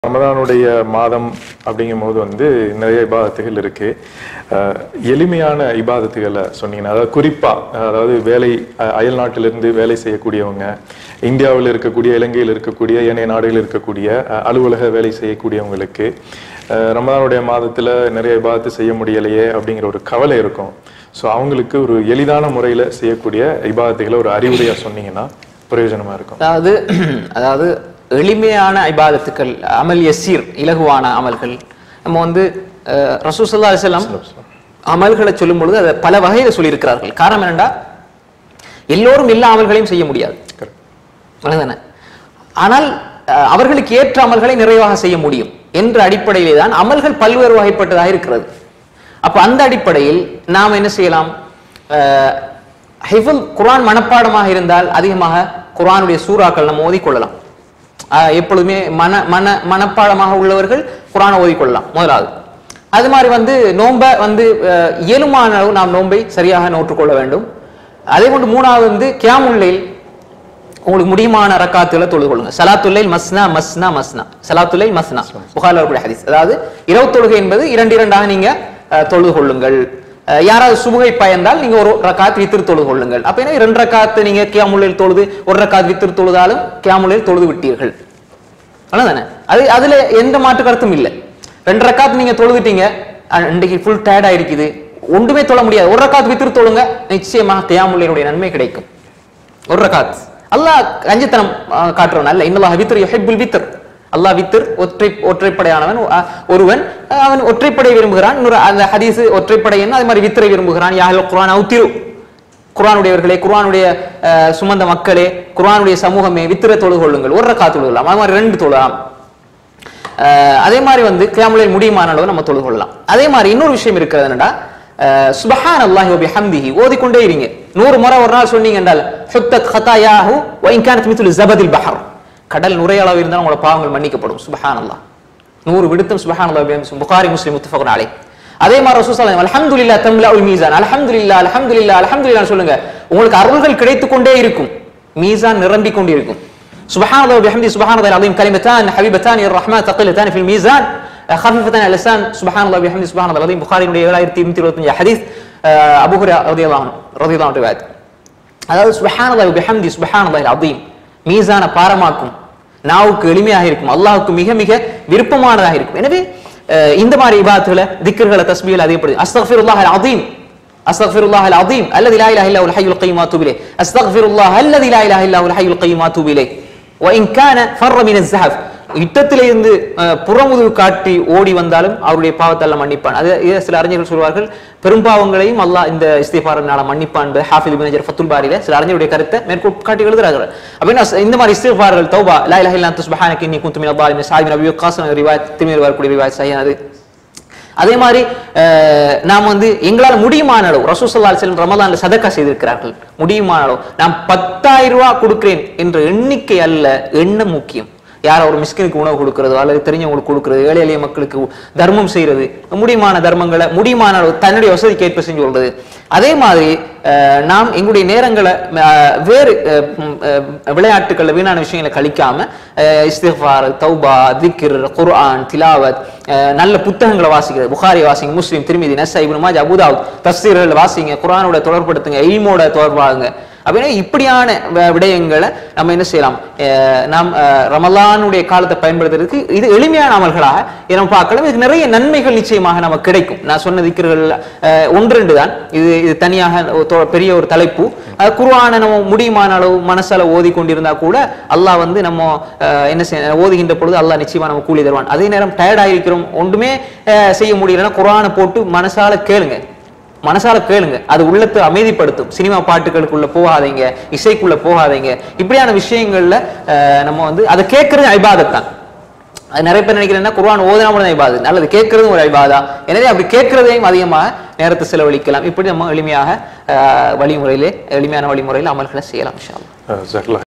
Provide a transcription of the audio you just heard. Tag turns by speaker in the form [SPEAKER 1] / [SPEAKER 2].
[SPEAKER 1] ரமதானுடைய மாதம் அப்படிங்கும்போது வந்து நிறைய இபாதத்துகள் இருக்கு அஹ் எளிமையான இபாதத்துகளை சொன்னீங்கன்னா அதாவது குறிப்பா அதாவது வேலை அஹ் அயல் நாட்டிலிருந்து வேலை செய்யக்கூடியவங்க இந்தியாவில் இருக்கக்கூடிய இலங்கையில் இருக்கக்கூடிய ஏனைய நாடுகளில் இருக்கக்கூடிய அஹ் அலுவலக வேலை செய்யக்கூடியவங்களுக்கு அஹ் ரமதானுடைய மாதத்துல நிறைய இபாதத்து செய்ய முடியலையே அப்படிங்கிற ஒரு கவலை இருக்கும் ஸோ அவங்களுக்கு ஒரு எளிதான முறையில செய்யக்கூடிய இபாதத்துகளை ஒரு அறிவுரையா சொன்னீங்கன்னா பிரயோஜனமா இருக்கும்
[SPEAKER 2] அதாவது அதாவது எளிமையான இபாதத்துக்கள் அமல் யசீர் இலகுவான அமல்கள் நம்ம வந்து அஹ், ரசூல் ஸல்லல்லாஹு அலைஹி வஸல்லம் அமல்களை சொல்லும் பொழுது அதை பல வகையில சொல்லியிருக்கிறார்கள் காரணம் என்னடா எல்லோரும் எல்லா அமல்களையும் செய்ய முடியாது அவ்வளவுதானே ஆனால் அஹ், அவர்களுக்கு ஏற்ற அமல்களை நிறைவாக செய்ய முடியும் என்ற அடிப்படையிலே தான் அமல்கள் பல்வேறு வகைப்பட்டதாக இருக்கிறது அப்ப அந்த அடிப்படையில் நாம் என்ன செய்யலாம் அஹ், ஹிஃபுல் குர்ஆன் மனப்பாடமாக இருந்தால் அதிகமாக குர்ஆனுடைய சூறாக்கள் நம்ம ஓதிக்கொள்ளலாம் அஹ், எப்பொழுதுமே மன மன மனப்பாடமாக உள்ளவர்கள் குர்ஆனை ஓதிக்கொள்ளலாம் முதலாவது அது மாதிரி வந்து நோன்பை வந்து அஹ், இயலுமான அளவு நாம் நோன்பை சரியாக நோற்றுக்கொள்ள வேண்டும் அதே போன்று மூணாவது வந்து கியாமுல்லைல் உங்களுக்கு முடியுமான ரக்காத்துகளை தொழுது கொள்ளுங்க சலாத்துல்லைல் மஸ்னா மஸ்னா மஸ்னா சலாத்துல்லைல் மஸ்னா புகாரில் இருக்கக்கூடிய ஹதீஸ் அதாவது இரவு தொழுகை என்பது இரண்டு இரண்டாக நீங்க அஹ், தொழுது கொள்ளுங்கள் அஹ், யாராவது சுபுகை பயந்தால் நீங்க ஒரு ரக்காத் வித்திரு தொழுது கொள்ளுங்கள் அப்ப என்ன ரெண்டு ரக்காத்து நீங்க கியாமுல்லைல் தொழுது ஒரு ரக்காத் வித்திரு தொழுதாலும் கியாமுல்லைல் தொழுது விட்டீர்கள் அவ்வளவுதானே அது அதுல எந்த மாற்று கருத்தும் இல்லை ரெண்டு ரக்காத் நீங்க தொழுதுட்டீங்க அஹ், இன்றைக்கு ஃபுல் டயர்ட் ஆயிருக்குது ஒன்றுமே தொழ முடியாது ஒரு ரக்காத் வித்திரு தொழுங்க நிச்சயமாக கியாமுல்லைனுடைய நன்மை கிடைக்கும் ஒரு ரகாத் அல்லாஹ் கஞ்சித்தனம் ஆஹ், காட்டுறவன் அல்ல இன்னல்லாஹ் வித்ர் யுஹிப்புல் வித்ர் அல்லாஹ் வித்ர் ஒற்றை ஒற்றைப்படையானவன் அஹ், ஒருவன் அஹ், அவன் ஒற்றைப்படை விரும்புகிறான் இன்னொரு அந்த ஹதீஸ் ஒற்றைப்படை என்ன அது மாதிரி வித்ரை விரும்புகிறான் யாஹல் குர்ஆன் அவுத்திரு குர்ஆனுடையவர்களே குர்ஆனுடைய அஹ், சுமந்த மக்களே குர்ஆனுடைய சமூகமே வித்திர தொழுது கொள்ளுங்கள் ஒரு ரக்காத் தொழுகலாம் அது மாதிரி ரெண்டு தொழலாம் அஹ், அதே மாதிரி வந்து கியாமுலை முடியுமான அளவு நம்ம தொழுது கொள்ளலாம் அதே மாதிரி இன்னொரு விஷயம் இருக்கிறது என்னடா அஹ், சுப்ஹான் அல்லாஹி வபிஹம்திஹி ஓதிக்கொண்டே இருங்க நூறு முறை ஒரு நாள் சொன்னீங்க என்றால் ஹுத்தத் ஹதாயாஹு வ இன் கானத் மித்லு ஜபதில் பஹர் கடல் நுரைய அளவு இருந்தாலும் உங்களோட பாவங்கள் மன்னிக்கப்படும் சுப்ஹான் அல்லாஹ் நூறு விடுத்தும் சுப்ஹான் அல்லாஹ் புகாரி முஸ்லிம் முத்தஃபகுன் அலைஹ் அதே மாதிரி ரசூல் ஸல்லல்லாஹு அலைஹி அல்ஹம்துலில்லாஹ் தம்லஉல் மீசான் அல்ஹம்துலில்லாஹ் அல்ஹம்துலில்லாஹ் அல்ஹம்துலில்லாஹ் சொல்லுங்க உங்களுக்கு அருள்கள் கிடைத்துக் கொண்டே இருக்கும் மீசான் நிரம்பிக் கொண்டிருக்கும் سبحان الله وبحمده سبحان الله العظيم كلمتان حبيبتان الى الرحمن ثقيلتان في الميزان خفيفتان على اللسان سبحان الله وبحمده سبحان الله العظيم புகாரி ஏழாயிரத்தி இருநூத்தி இருபத்தஞ்சு ஹதீஸ் அபு ஹுரா ரதியல்லாஹு ரதியல்லாஹு ரிவாயத் அதாவது சுபஹான் அல்லாஹ் பிஹம்தி சுபஹான் அல்லாஹ் அதீம் மீசான பாரமாக்கும் நாவுக்கு எளிமையாக இருக்கும் அல்லாஹ்வுக்கு மிக மிக விருப்பமானதாக இருக்கும் எனவே அஹ், இந்த மாதிரி இபாத்துகளை திக்கர்களை தஸ்பீகள் அதிகப்படுது அஸ்தக்ஃபிருல்லாஹ் அல் அதீம் أستغفر الله العظيم الذي لا إله إلا هو الحي القيوم وأتوب إليه أستغفر الله الذي لا إله إلا هو الحي القيوم وأتوب إليه وإن كان فر من الزحف யுத்தத்திலிருந்து அஹ், புறமுதுகு காட்டி ஓடி வந்தாலும் அவருடைய பாவத்தை எல்லாம் மன்னிப்பான் அது இது சில அறிஞர்கள் சொல்வார்கள் பெரும்பாவங்களையும் அல்லாஹ் இந்த இஸ்திஃபாரனால மன்னிப்பான் என்பது ஹாஃபித் பின் நஜர் ஃபத்துல் பாரியில சில அறிஞருடைய கருத்தை மேற்கோள் காட்டி எழுதுறார்கள் அப்படின்னா இந்த மாதிரி இஸ்திஃபார்கள் தௌபா லா இலாஹ இல்லா அன்த சுப்ஹானக இன்னி குன்து மினல் ஸாலிமீன் சாஹிப் நபி காசம் ரிவாயத் திரும்பி வரக்கூடிய ரிவாயத் சரியானது அதே மாதிரி அஹ், நாம் வந்து எங்களால் முடியுமான அளவு ரசூசல்லா செல்லும் ரமலான்ல சதக்கா செய்திருக்கிறார்கள் முடியுமான அளவு நான் பத்தாயிரம் ரூபாய் கொடுக்கிறேன் என்ற எண்ணிக்கை அல்ல எண்ணம் முக்கியம் யாரோ ஒரு மிஸ்கினுக்கு உணவு கொடுக்கறதோ அல்லது தெரிஞ்சவங்களுக்கு கொடுக்கறது ஏழை எளிய மக்களுக்கு தர்மம் செய்யறது முடியுமான தர்மங்களை முடியுமான அளவு தன்னுடைய வசதிக்கு ஏற்ப செஞ்சு கொள்றது அதே மாதிரி அஹ், நாம் எங்களுடைய நேரங்களை அஹ், வேறு அஹ், ம், அஹ், விளையாட்டுகள்ல வீணான விஷயங்களை கழிக்காம அஹ், இஸ்திஃபார் தௌபா திக்ர் குர்ஆன் திலாவத் அஹ், நல்ல புத்தகங்களை வாசிக்கிறது புகாரி வாசிங்க முஸ்லீம் திருமிதி நசா இப்னு மாஜா அபுதாவுத் தஃசீர்கள் வாசிங்க குர்ஆனோட தொடர்படுத்துங்க இல்மோட தொடர்பாகுங்க அப்படின்னா இப்படியான வ- விடயங்களை நம்ம என்ன செய்யலாம் அஹ், நாம் அஹ், ரமலானுடைய காலத்தை பயன்படுத்துறதுக்கு இது எளிமையான அமல்களாக இதை நம்ம பார்க்கலாம் இதுக்கு நிறைய நன்மைகள் நிச்சயமாக நமக்கு கிடைக்கும் நான் சொன்ன திக்கர்கள் ஒன்று ரெண்டு தான் இது இது தனியாக ஒரு தொ- பெரிய ஒரு தலைப்பு அது குர்ஆனை நம்ம முடியுமான அளவு மனசால ஓதி கொண்டிருந்தா கூட அல்லாஹ் வந்து நம்ம அஹ், என்ன செய்ய ஓதுகின்ற பொழுது அல்லாஹ் நிச்சயமா நம்ம கூலி தருவான் அதே நேரம் டயர்ட் ஆகிருக்கிறோம் ஒன்றுமே அஹ், செய்ய முடியலன்னா குர்ஆனை போட்டு மனசால கேளுங்க மனசால கேளுங்க அது உள்ளத்தை அமைதிப்படுத்தும் சினிமா பாட்டுகளுக்குள்ள போகாதீங்க இசைக்குள்ள போகாதீங்க இப்படியான விஷயங்கள்ல அஹ், நம்ம வந்து அதை கேட்கறது ஐபாதத் தான் அது நிறைய பேர் நினைக்கிறேன்னா குர்ஆன் ஓதுனா மட்டும் ஐபாதத் அல்லது கேட்கறதும் ஒரு ஐபாதா எனவே அப்படி கேட்கறதையும் அதிகமாக நேரத்தை செலவழிக்கலாம் இப்படி நம்ம எளிமையாக அஹ், வழிமுறையிலே எளிமையான வழிமுறையில் அமல்களை செய்யலாம் இன்ஷா அல்லாஹ்.
[SPEAKER 1] அஹ் ஜக்லா